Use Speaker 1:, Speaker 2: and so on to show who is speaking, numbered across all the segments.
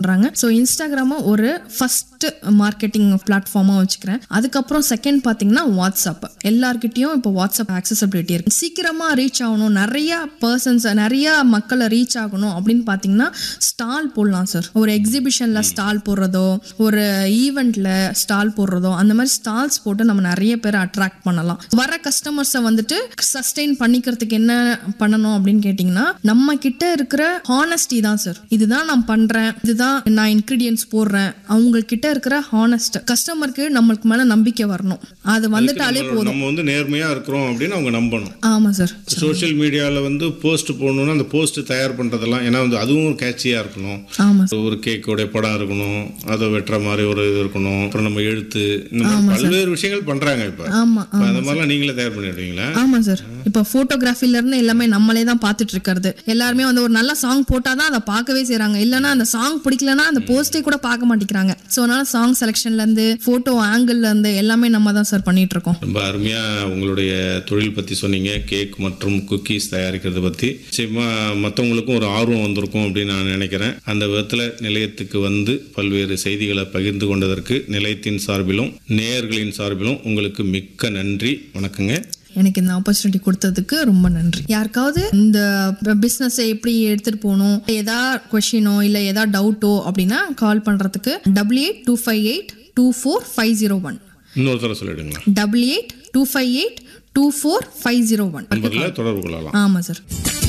Speaker 1: பண்றாங்க ஸோ இன்ஸ்டாகிராமை ஒரு first marketing பிளாட்ஃபார்மா வச்சுக்கிறேன் அதுக்கப்புறம் செகண்ட் பாத்தீங்கன்னா வாட்ஸ்அப் எல்லார்கிட்டயும் இப்போ வாட்ஸ்அப் ஆக்சசபிலிட்டி இருக்கு சீக்கிரமா ரீச் ஆகணும் நிறைய பர்சன்ஸ் நிறைய மக்களை ரீச் ஆகணும் அப்படின்னு பாத்தீங்கன்னா ஸ்டால் போடலாம் சார் ஒரு எக்ஸிபிஷன்ல ஸ்டால் போடுறதோ ஒரு ஈவெண்ட்ல ஸ்டால் போடுறதோ அந்த மாதிரி ஸ்டால்ஸ் போட்டு நம்ம நிறைய பேரை அட்ராக்ட் பண்ணலாம் வர கஸ்டமர்ஸை வந்துட்டு சஸ்டெயின் பண்ணிக்கிறதுக்கு என்ன பண்ணணும் அப்படின்னு கேட்டிங்கன்னா நம்ம கிட்ட இருக்கிற ஹானஸ்டி தான் சார் இதுதான் நான் பண்றேன் இதுதான் நான் இன்கிரீடியன்ஸ் போடுறேன் அவங்க கிட்ட இருக்கிற ஹானஸ்ட் கஸ்டமருக்கு நம்மளுக்கு மேல நம்பிக்கை வரணும் அது வந்துட்டாலே
Speaker 2: நம்ம- நம்ம வந்து நேர்மையா இருக்கிறோம் அப்படின்னு அவங்க நம்பணும்
Speaker 1: ஆமா சார்
Speaker 2: சோஷியல் மீடியாவில் வந்து போஸ்ட் போடணும்னா அந்த போஸ்ட் தயார் பண்ணுறதெல்லாம் ஏன்னா வந்து அதுவும் கேட்சியாக இருக்கணும்
Speaker 1: ஆமா
Speaker 2: ஒரு கேக்கோடைய படம் இருக்கணும் அதை வெட்டுற மாதிரி ஒரு இது இருக்கணும் அப்புறம் நம்ம எழுத்து இந்த மாதிரி பல்வேறு விஷயங்கள் பண்ணுறாங்க இப்போ
Speaker 1: ஆமா
Speaker 2: அந்த மாதிரிலாம் நீங்களே தயார் பண்ணிடுவீங்களா
Speaker 1: ஆமா சார் இப்போ போட்டோகிராஃபில இருந்து எல்லாமே நம்மளே தான் பார்த்துட்டு இருக்கிறது எல்லாருமே வந்து ஒரு நல்ல சாங் போட்டாதான் அதை பார்க்கவே செய்றாங்க இல்லைன்னா அந்த சாங் பிடிக்கலன்னா அந்த போஸ்டே கூட பார்க்க மாட்டேங்கிறாங்க ஸோ அதனால சாங் செலெக்ஷன்ல இருந்து போட்டோ ஆங்கிள் இருந்து எல்லாமே நம்ம தான் சார் பண்ணிட்டு இருக்கோம்
Speaker 2: ரொம்ப அருமையாக உங்களுடைய தொழில் பற்றி சொன்னீங்க கேக் மற்றும் குக்கீஸ் தயாரிக்கிறத பற்றி நிச்சயமாக மற்றவங்களுக்கும் ஒரு ஆர்வம் வந்திருக்கும் அப்படின்னு நான் நினைக்கிறேன் அந்த விதத்தில் நிலையத்துக்கு வந்து பல்வேறு செய்திகளை பகிர்ந்து கொண்டதற்கு நிலையத்தின் சார்பிலும் நேயர்களின் சார்பிலும் உங்களுக்கு மிக்க நன்றி வணக்கங்க
Speaker 1: எனக்கு இந்த ஆப்பர்ச்சுனிட்டி கொடுத்ததுக்கு ரொம்ப நன்றி யாருக்காவது இந்த பிஸ்னஸை எப்படி எடுத்துட்டு போகணும் ஏதா கொஷினோ இல்லை ஏதா டவுட்டோ அப்படின்னா கால் பண்றதுக்கு double eight two five eight two four five zero one
Speaker 2: இன்னொரு தடவை சொல்லிடுங்களா
Speaker 1: double eight two five eight two four five zero one
Speaker 2: நம்பரில் தொடர்பு கொள்ளலாம்
Speaker 1: ஆமாம் சார்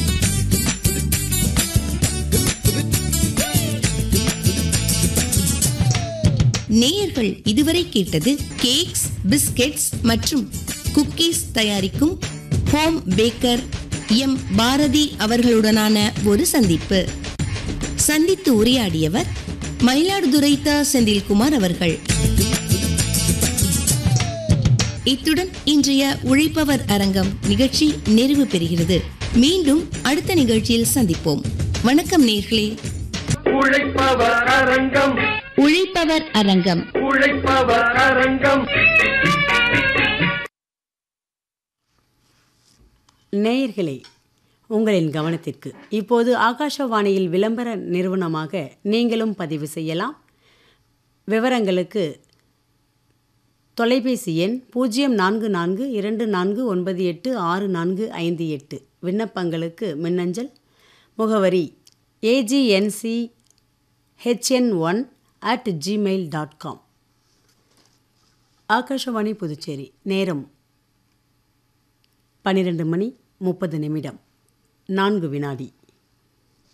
Speaker 3: நேயர்கள் இதுவரை கேட்டது கேக்ஸ் பிஸ்கெட்ஸ் மற்றும் குக்கீஸ் தயாரிக்கும் ஹோம் பேக்கர் எம் பாரதி அவர்களுடனான ஒரு சந்திப்பு சந்தித்து உரையாடியவர் மயிலாடுதுறை த செந்தில்குமார் அவர்கள் இத்துடன் இன்றைய உழைப்பவர் அரங்கம் நிகழ்ச்சி நிறைவு பெறுகிறது மீண்டும் அடுத்த நிகழ்ச்சியில் சந்திப்போம் வணக்கம் நேர்களே
Speaker 4: உழைப்பவர் அரங்கம்
Speaker 3: உழைப்பவர் அரங்கம்
Speaker 4: உழைப்பவர் அரங்கம்
Speaker 5: நேயர்களே உங்களின் கவனத்திற்கு இப்போது ஆகாஷவாணியில் விளம்பர நிறுவனமாக நீங்களும் பதிவு செய்யலாம் விவரங்களுக்கு தொலைபேசி எண் பூஜ்ஜியம் நான்கு நான்கு இரண்டு நான்கு ஒன்பது எட்டு ஆறு நான்கு ஐந்து எட்டு விண்ணப்பங்களுக்கு மின்னஞ்சல் முகவரி AGNC HN one at Gmail dot com Akashvani Puducherry நேரம் பன்னிரண்டு மணி முப்பது நிமிடம் நான்கு வினாடி